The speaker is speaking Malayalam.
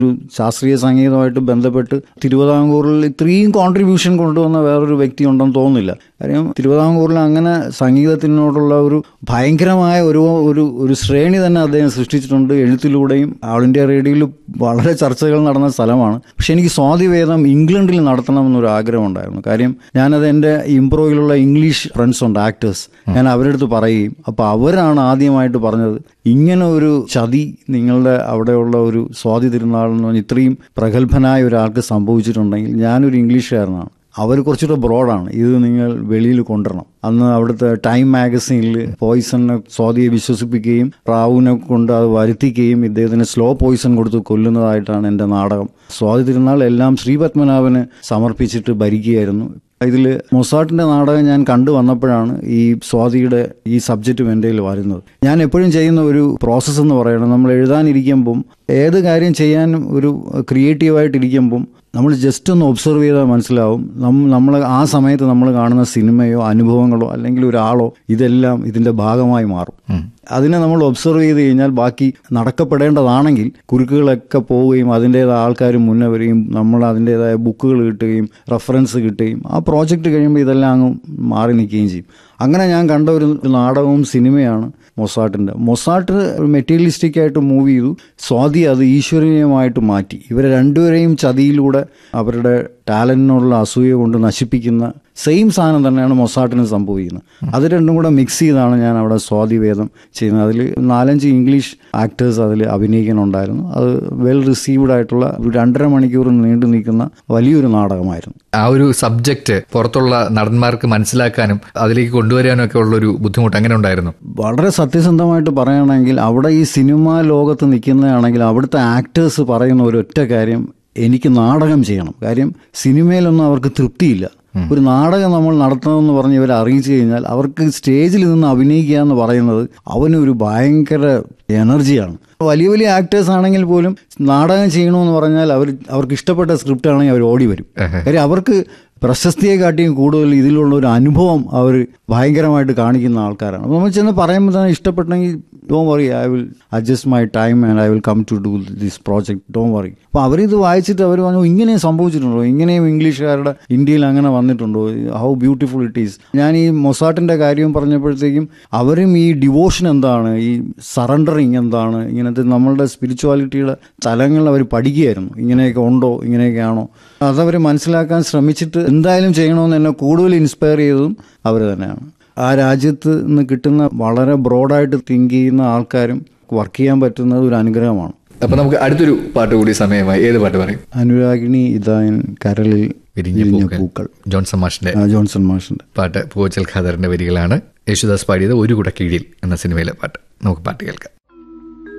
ഒരു ശാസ്ത്രീയ സംഗീതമായിട്ട് ബന്ധപ്പെട്ട് തിരുവിതാംകൂറിൽ ഇത്രയും കോൺട്രിബ്യൂഷൻ കൊണ്ടുവന്ന വേറൊരു വ്യക്തി ഉണ്ടെന്ന് തോന്നുന്നില്ല കാര്യം തിരുവിതാംകൂറിൽ അങ്ങനെ സംഗീതത്തിനോടുള്ള ഒരു ഭയങ്കരമായ ഒരു ഒരു ഒരു ശ്രേണി തന്നെ അദ്ദേഹം സൃഷ്ടിച്ചിട്ടുണ്ട് എഴുത്തിലൂടെയും ആൾ ഇന്ത്യ റേഡിയോയിൽ വളരെ ചർച്ചകൾ നടന്ന സ്ഥലമാണ് പക്ഷെ എനിക്ക് സ്വാതിവേദം ഇംഗ്ലണ്ടിൽ നടത്തണമെന്നൊരു ആഗ്രഹം ഉണ്ടായിരുന്നു കാര്യം ഞാനത് എൻ്റെ ഇംപ്രോയിലുള്ള ഇംഗ്ലീഷ് ഫ്രണ്ട്സ് ഉണ്ട് ആക്ടേഴ്സ് ഞാൻ അവരുടെ അടുത്ത് പറയുകയും അപ്പോൾ അവരാണ് ആദ്യമായിട്ട് പറഞ്ഞത് ഇങ്ങനെ ഒരു ചതി നിങ്ങളുടെ അവിടെയുള്ള ഒരു സ്വാതി തിരുനാൾ എന്ന് പറഞ്ഞാൽ ഇത്രയും പ്രഗത്ഭനായ ഒരാൾക്ക് സംഭവിച്ചിട്ടുണ്ടെങ്കിൽ ഞാനൊരു ഇംഗ്ലീഷുകാരനാണ് അവർ കുറച്ചുകൂടെ ബ്രോഡാണ് ഇത് നിങ്ങൾ വെളിയിൽ കൊണ്ടുവരണം അന്ന് അവിടുത്തെ ടൈം മാഗസീനിൽ പോയിസണിനെ സ്വാതിയെ വിശ്വസിപ്പിക്കുകയും റാവുവിനെ കൊണ്ട് അത് വരുത്തിക്കുകയും ഇദ്ദേഹത്തിന് സ്ലോ പോയിസൺ കൊടുത്ത് കൊല്ലുന്നതായിട്ടാണ് എൻ്റെ നാടകം സ്വാതി തിരുനാൾ എല്ലാം ശ്രീപത്മനാഭന് സമർപ്പിച്ചിട്ട് ഭരിക്കുകയായിരുന്നു ഇതിൽ മൊസാട്ടിന്റെ നാടകം ഞാൻ കണ്ടു വന്നപ്പോഴാണ് ഈ സ്വാതിയുടെ ഈ സബ്ജക്റ്റും എൻ്റെ കയ്യിൽ വരുന്നത് ഞാൻ എപ്പോഴും ചെയ്യുന്ന ഒരു പ്രോസസ്സ് എന്ന് പറയുന്നത് നമ്മൾ എഴുതാനിരിക്കുമ്പം ഏത് കാര്യം ചെയ്യാനും ഒരു ക്രിയേറ്റീവായിട്ടിരിക്കുമ്പം നമ്മൾ ജസ്റ്റ് ഒന്ന് ഒബ്സർവ് ചെയ്താൽ മനസ്സിലാവും നമ്മൾ ആ സമയത്ത് നമ്മൾ കാണുന്ന സിനിമയോ അനുഭവങ്ങളോ അല്ലെങ്കിൽ ഒരാളോ ഇതെല്ലാം ഇതിന്റെ ഭാഗമായി മാറും അതിനെ നമ്മൾ ഒബ്സർവ് ചെയ്ത് കഴിഞ്ഞാൽ ബാക്കി നടക്കപ്പെടേണ്ടതാണെങ്കിൽ കുരുക്കുകളൊക്കെ പോവുകയും അതിൻ്റെതായ ആൾക്കാർ മുന്നേ വരികയും നമ്മൾ അതിൻ്റെതായ ബുക്കുകൾ കിട്ടുകയും റെഫറൻസ് കിട്ടുകയും ആ പ്രോജക്റ്റ് കഴിയുമ്പോൾ ഇതെല്ലാം അങ്ങ് മാറി നിൽക്കുകയും ചെയ്യും അങ്ങനെ ഞാൻ കണ്ട ഒരു നാടകവും സിനിമയാണ് മൊസാട്ടിൻ്റെ മൊസാട്ട് മെറ്റീരിയലിസ്റ്റിക് ആയിട്ട് മൂവ് ചെയ്തു സ്വാതി അത് ഈശ്വരീയമായിട്ട് മാറ്റി ഇവരെ രണ്ടുപേരെയും ചതിയിലൂടെ അവരുടെ ടാലന്റിനുള്ള അസൂയ കൊണ്ട് നശിപ്പിക്കുന്ന സെയിം സാധനം തന്നെയാണ് മൊസാട്ടിന് സംഭവിക്കുന്നത് അത് രണ്ടും കൂടെ മിക്സ് ചെയ്താണ് ഞാൻ അവിടെ സ്വാതി വേദം ചെയ്യുന്നത് അതിൽ നാലഞ്ച് ഇംഗ്ലീഷ് ആക്ടേഴ്സ് അതിൽ അഭിനയിക്കുന്നുണ്ടായിരുന്നു അത് വെൽ റിസീവ്ഡ് ആയിട്ടുള്ള ഒരു രണ്ടര മണിക്കൂർ നീണ്ടു നിൽക്കുന്ന വലിയൊരു നാടകമായിരുന്നു ആ ഒരു സബ്ജക്റ്റ് പുറത്തുള്ള നടന്മാർക്ക് മനസ്സിലാക്കാനും അതിലേക്ക് കൊണ്ടുവരാനും ഒക്കെ ഉള്ള ഒരു ബുദ്ധിമുട്ട് അങ്ങനെ ഉണ്ടായിരുന്നു വളരെ സത്യസന്ധമായിട്ട് പറയുകയാണെങ്കിൽ അവിടെ ഈ സിനിമാ ലോകത്ത് നിൽക്കുന്നതാണെങ്കിൽ അവിടുത്തെ ആക്ടേഴ്സ് പറയുന്ന ഒരൊറ്റ കാര്യം എനിക്ക് നാടകം ചെയ്യണം കാര്യം സിനിമയിലൊന്നും അവർക്ക് തൃപ്തിയില്ല ഒരു നാടകം നമ്മൾ നടത്തണമെന്ന് പറഞ്ഞ് ഇവരെ അറിയിച്ചു കഴിഞ്ഞാൽ അവർക്ക് സ്റ്റേജിൽ നിന്ന് അഭിനയിക്കുക എന്ന് പറയുന്നത് അവനൊരു ഭയങ്കര എനർജിയാണ് വലിയ വലിയ ആക്ടേഴ്സ് ആണെങ്കിൽ പോലും നാടകം ചെയ്യണമെന്ന് പറഞ്ഞാൽ അവർ അവർക്ക് ഇഷ്ടപ്പെട്ട സ്ക്രിപ്റ്റ് ആണെങ്കിൽ അവർ ഓടി വരും കാര്യം അവർക്ക് പ്രശസ്തിയെ കാട്ടിയും കൂടുതൽ ഇതിലുള്ള ഒരു അനുഭവം അവർ ഭയങ്കരമായിട്ട് കാണിക്കുന്ന ആൾക്കാരാണ് അപ്പോൾ നമ്മൾ ചെന്ന് പറയുമ്പോൾ തന്നെ ഇഷ്ടപ്പെട്ടെങ്കിൽ ഡോ worry I will adjust my time and I will come to do this project Dr worry അപ്പോൾ അവരിത് വായിച്ചിട്ട് അവർ പറഞ്ഞു ഇങ്ങനെയും സംഭവിച്ചിട്ടുണ്ടോ ഇങ്ങനെയും ഇംഗ്ലീഷുകാരുടെ ഇന്ത്യയിൽ അങ്ങനെ വന്നിട്ടുണ്ടോ ഹൗ ബ്യൂട്ടിഫുൾ ഇറ്റ് ഈസ് ഞാൻ ഈ മൊസാട്ടിൻ്റെ കാര്യവും പറഞ്ഞപ്പോഴത്തേക്കും അവരും ഈ ഡിവോഷൻ എന്താണ് ഈ സറണ്ടറിങ് എന്താണ് ഇങ്ങനത്തെ നമ്മളുടെ സ്പിരിച്വാലിറ്റിയുടെ തലങ്ങൾ അവർ പഠിക്കുകയായിരുന്നു ഇങ്ങനെയൊക്കെ ഉണ്ടോ ഇങ്ങനെയൊക്കെയാണോ അതവർ മനസ്സിലാക്കാൻ ശ്രമിച്ചിട്ട് എന്തായാലും ചെയ്യണമെന്ന് എന്നെ കൂടുതൽ ഇൻസ്പയർ ചെയ്തതും അവർ തന്നെയാണ് ആ രാജ്യത്ത് നിന്ന് കിട്ടുന്ന വളരെ ബ്രോഡായിട്ട് തിങ്ക് ചെയ്യുന്ന ആൾക്കാരും വർക്ക് ചെയ്യാൻ പറ്റുന്നത് ഒരു അനുഗ്രഹമാണ് അപ്പൊ നമുക്ക് അടുത്തൊരു പാട്ട് കൂടി സമയമായി ഏത് പാട്ട് പറയും അനുരാഗിണി ഇതായൻ കരളിൽ വിരിഞ്ഞ വിരിഞ്ഞ പൂക്കൾ പൂക്കൾ ജോൺസൺ മാഷിന്റെ ആ, ജോൺസൺ മാഷിന്റെ പാട്ട് പൂച്ചൽ ഖാദറിന്റെ വരികളാണ് യേശുദാസ് പാടിയത് ഒരു കുട കീഴിൽ എന്ന സിനിമയിലെ പാട്ട് നമുക്ക് പാട്ട് കേൾക്കാം